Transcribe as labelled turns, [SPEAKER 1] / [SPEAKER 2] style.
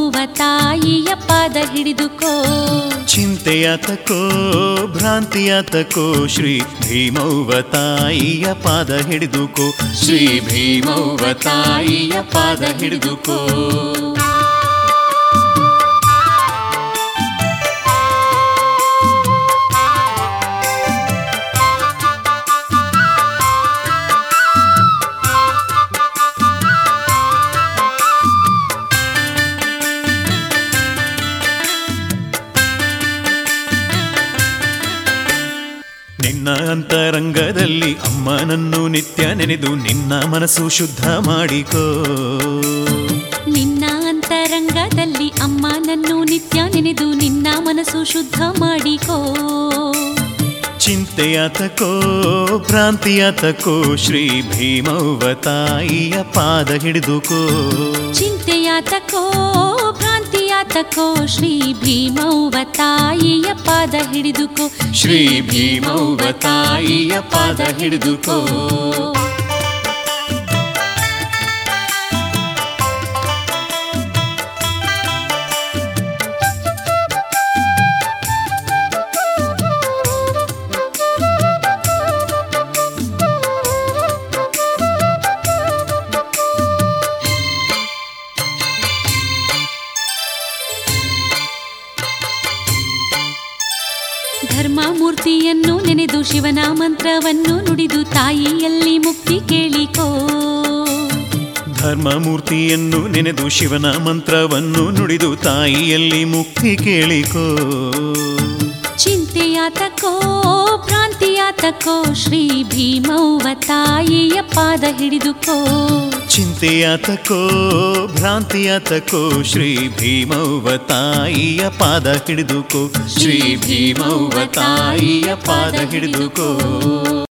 [SPEAKER 1] ಭೀಮವ್ವ ತಾಯಿಯ ಪಾದ ಹಿಡಿದುಕೋ
[SPEAKER 2] ಚಿಂತೆಯಾತಕೋ ಭ್ರಾಂತಿಯಾತಕೋ ಶ್ರೀ ಭೀಮವ್ವ ತಾಯಿಯ ಪಾದ ಹಿಡಿದುಕೋ ಶ್ರೀ ಭೀಮವ್ವ ತಾಯಿಯ ಪಾದ ಹಿಡಿದುಕೋ ನಿನ್ನ ಅಂತರಂಗದಲ್ಲಿ ಅಮ್ಮನನ್ನು ನಿತ್ಯ ನೆನೆದು ನಿನ್ನ ಮನಸ್ಸು ಶುದ್ಧ ಮಾಡಿಕೋ
[SPEAKER 1] ನಿನ್ನ ಅಂತರಂಗದಲ್ಲಿ ಅಮ್ಮನನ್ನು ನಿತ್ಯ ನೆನೆದು ನಿನ್ನ ಮನಸ್ಸು ಶುದ್ಧ ಮಾಡಿಕೋ
[SPEAKER 2] ಚಿಂತೆಯಾತಕೋ ಭ್ರಾಂತಿಯಾತಕೋ ಶ್ರೀ ಭೀಮವ್ವ ತಾಯಿಯ ಪಾದ ಹಿಡಿದುಕೋ
[SPEAKER 1] ಚಿಂತೆಯಾತಕೋ ಭ್ರಾಂತಿಯಾತಕೋ ಶ್ರೀ ಭೀಮವ್ವ ತಾಯಿಯ ಪಾದ ಹಿಡಿದುಕೋ
[SPEAKER 2] ಶ್ರೀ ಭೀಮವ್ವ ತಾಯಿಯ ಪಾದ ಹಿಡಿದುಕೋ
[SPEAKER 1] ಧರ್ಮಮೂರ್ತಿಯನ್ನು ನೆನೆದು ಶಿವನ ಮಂತ್ರವನ್ನು ನುಡಿದು ತಾಯಿಯಲ್ಲಿ ಮುಕ್ತಿ ಕೇಳಿಕೋ
[SPEAKER 2] ಧರ್ಮಮೂರ್ತಿಯನ್ನು ನೆನೆದು ಶಿವನ ಮಂತ್ರವನ್ನು ನುಡಿದು ತಾಯಿಯಲ್ಲಿ ಮುಕ್ತಿ ಕೇಳಿಕೋ
[SPEAKER 1] ಚಿಂತೆಯಾತಕೋ ಭ್ರಾಂತಿಯಾತಕೋ ಶ್ರೀ ಭೀಮವ್ವ ತಾಯಿಯ ಪಾದ ಹಿಡಿದುಕೋ
[SPEAKER 2] ಚಿಂತೆಯಾತಕೋ ಭ್ರಾಂತಿಯಾತಕೋ ಶ್ರೀ ಭೀಮವ್ವ ತಾಯಿಯ ಪಾದ ಹಿಡಿದುಕೋ ಶ್ರೀ ಭೀಮವ್ವ ತಾಯಿಯ ಪಾದ ಹಿಡಿದುಕೋ